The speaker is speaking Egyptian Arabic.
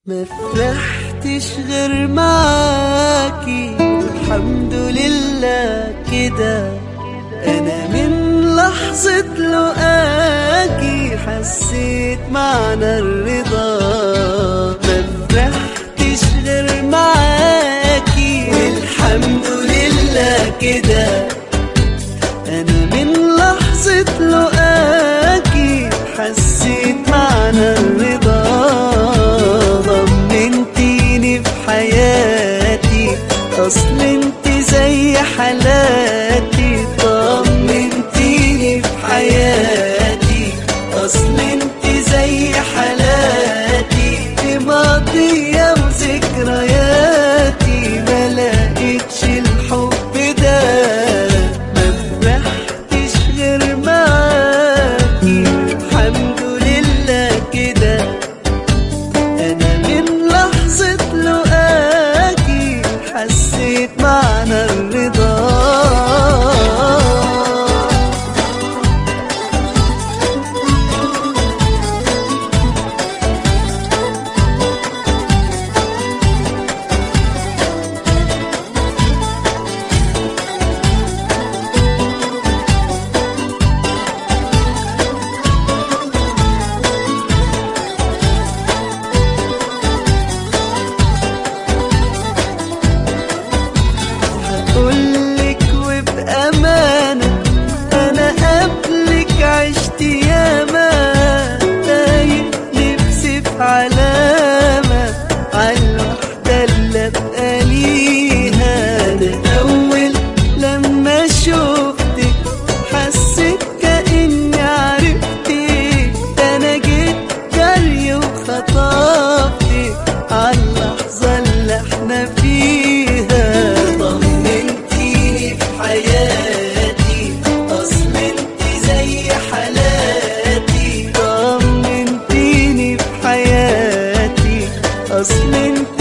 ما فرحتش غير معاكي الحمد لله كده انا من لحظة لقاكي حسيت معنى الرضا ما فرحتش غير معاكي الحمد لله كده انا من لحظة لقاكي حسيت معنى الرضا ضمنتيني في حياتي اصل انت زي حالاتي طمنتيني في حياتي اصل انت زي حالاتي في ماضية وذكرياتي ما لقيتش الحب ده ما فرحتش غير معاكي الحمد لله كده انا من لحظة لقاكي حسيت معنى الرضا هقولك وبأمانة أنا قبلك عشت ياما تايه نفسي في علامة عالوحدة اللي أبقى ليها أنا أول لما شفتك حسيت كأني عرفتك ده أنا جيت جري وخطفتك عاللحظة اللي احنا فيها طمنتيني في حياتي اصل انت زي حالاتي طمنتيني في حياتي اصل انت